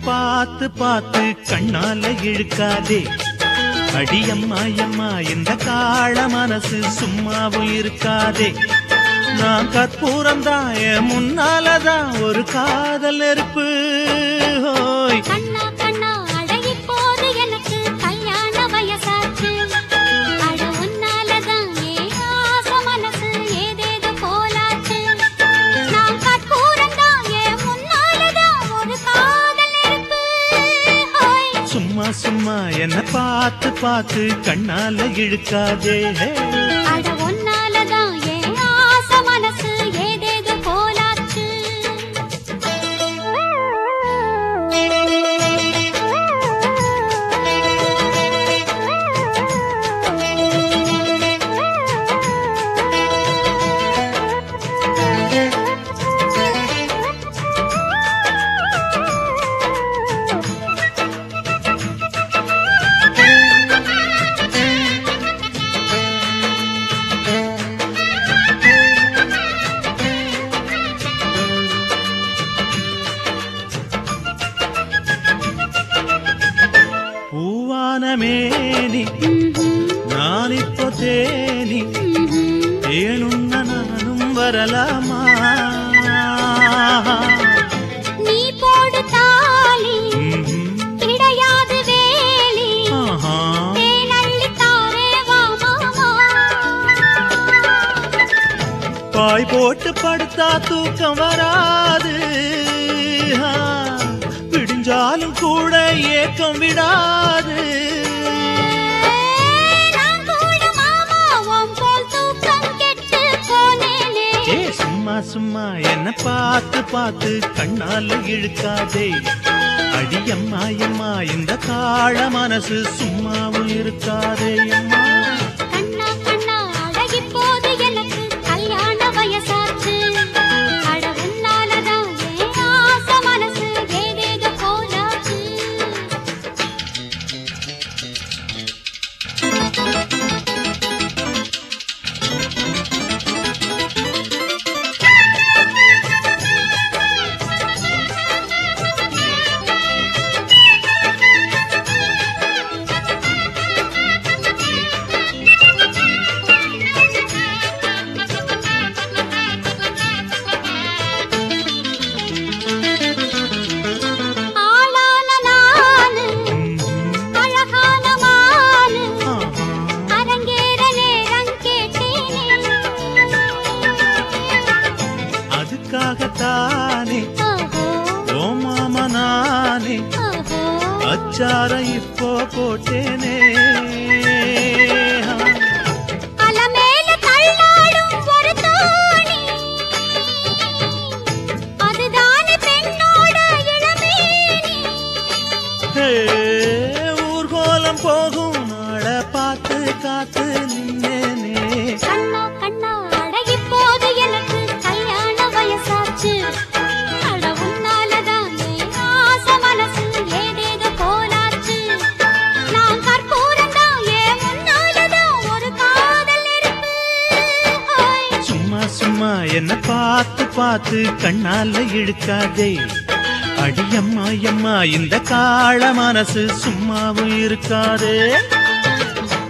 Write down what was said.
பார்த்து பார்த்து கண்ணால இழுக்காதே அடியம்மா அம்மா இந்த காள மனசு சும்மாவும் இருக்காதே நான் கற்பூரம் தான் என் முன்னாலதான் ஒரு காதல் நெருப்பு ஹோய் கண்ணா கண்ணா அட இப்போது எனக்கு கல்யாண வயசாச்சு அட உன்னாலதான் ஏன் ஆசை மனசு ஏதேதோ போலாச்சு நான் கற்பூரம் தான் என் முன்னாலதான் ஒரு காதல் நெருப்பு ஹோய் சும்மா சும்மா என்ன பார்த்து பார்த்து கண்ணால இழுக்காதே அட உன்னாலதான் ஏன் ஆசை மனசு ஏதேதோ போலாச்சு பூவான மேனி நான் இப்போ தேனி தேனுண்ண நானும் வரலாமா நீ போடு தாலி ம்ஹும். கிடையாது வேலி ஆஹா. தேனள்ளி தாரே வா மாமா பாய் போட்டு படுத்தா தூக்கம் வராது ஆ, விடிஞ்சாலும் கூட ஏக்கம் விடாது நான் கூட மாமா உன் போல் தூக்கம் கெட்டு போனேனே ஏ சும்மா சும்மா என்ன பார்த்து பார்த்து கண்ணால இழுக்காதே அடியம்மா அம்மா இந்த காள மனசு சும்மாவும் இருக்காதே அம்மா கண்ணா கண்ணா அழகி போது எனக்கு கல்யாண வயசாச்சு அட உன்னாலதான் ஏன் ஆசை மனசு ஏதேதோ போலாச்சு ஆளான நானு அழகான மானு ஆஹா. அரங்கேற நேரம் கேட்டேனே அதுக்காகத்தானே ஓஹோ ஓ மாமா நானே ஓஹோ அச்சாரம் இப்போ போட்டேனே அலமேல தள்ளாடும் ஒரு தோணி அதுதானே பெண்ணோட இளமேனி ஹே, ஊர்கோலம் போகும் நாள பார்த்து காத்து நின்னேனே கண்ணா கண்ணா அழகி போது எனக்கு கல்யாண வயசாச்சு அட உன்னாலதான் என் ஆசை மனசு ஏதேதோ போலாச்சு நான் கற்பூரம் தான் என் முன்னாலதான் ஒரு காதல் நெருப்பு ஹோய் சும்மா சும்மா என்ன பார்த்து பார்த்து கண்ணால இழுக்காதே அடியம்மா அம்மா இந்த காள மனசு சும்மாவும் இருக்காதே